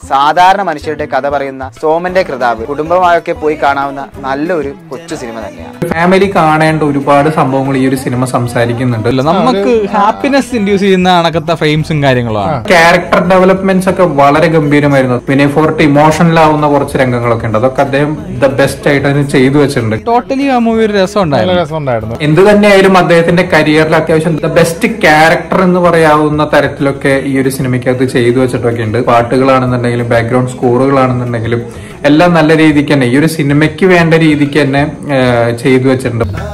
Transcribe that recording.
സാധാരണ മനുഷ്യരുടെ കഥ പറയുന്ന സോമന്റെ കൃതാവ് കുടുംബമായൊക്കെ പോയി കാണാവുന്ന നല്ലൊരു കൊച്ചു സിനിമ തന്നെയാണ് ഫാമിലി കാണേണ്ട ഒരുപാട് സംഭവങ്ങൾ ഈ ഒരു സിനിമ സംസാരിക്കുന്നുണ്ട് അല്ല നമുക്ക് ഹാപ്പിനെസ് ഇൻഡ്യൂസ് ചെയ്യുന്ന കണക്കത്തെ ഫ്രെയിംസും കാര്യങ്ങളാണ് ക്യാരക്ടർ ഡെവലപ്മെന്റ്സ് ഒക്കെ വളരെ ഗംഭീരമായിരുന്നു പിന്നെ ഫോർട്ട് ഇമോഷണൽ ആവുന്ന കുറച്ച് രംഗങ്ങളൊക്കെ ഉണ്ട് അതൊക്കെ അദ്ദേഹം ദ ബെസ്റ്റ് ആയിട്ട് അതിന് ചെയ്തു വെച്ചിട്ടുണ്ട് ടോട്ടലി ആ മൂവി ഒരു രസം ഉണ്ടായിരുന്നു രസമുണ്ടായിരുന്നു എന്ത് തന്നെയായാലും അദ്ദേഹത്തിന്റെ കരിയറിൽ അത്യാവശ്യം ദ ബെസ്റ്റ് ക്യാരക്ടർ എന്ന് പറയാവുന്ന തരത്തിലൊക്കെ ഈ ഒരു സിനിമയ്ക്കകത്ത് ചെയ്തു വെച്ചിട്ടൊക്കെ ഉണ്ട് പാട്ടുകളാണെന്നുണ്ടെങ്കിലും ബാക്ക്ഗ്രൗണ്ട് സ്കോറുകളാണെന്നുണ്ടെങ്കിലും എല്ലാം നല്ല രീതിക്ക് തന്നെ ഈ ഒരു സിനിമയ്ക്ക് വേണ്ട രീതിക്ക് തന്നെ ആ, ചെയ്തു വെച്ചിട്ടുണ്ട്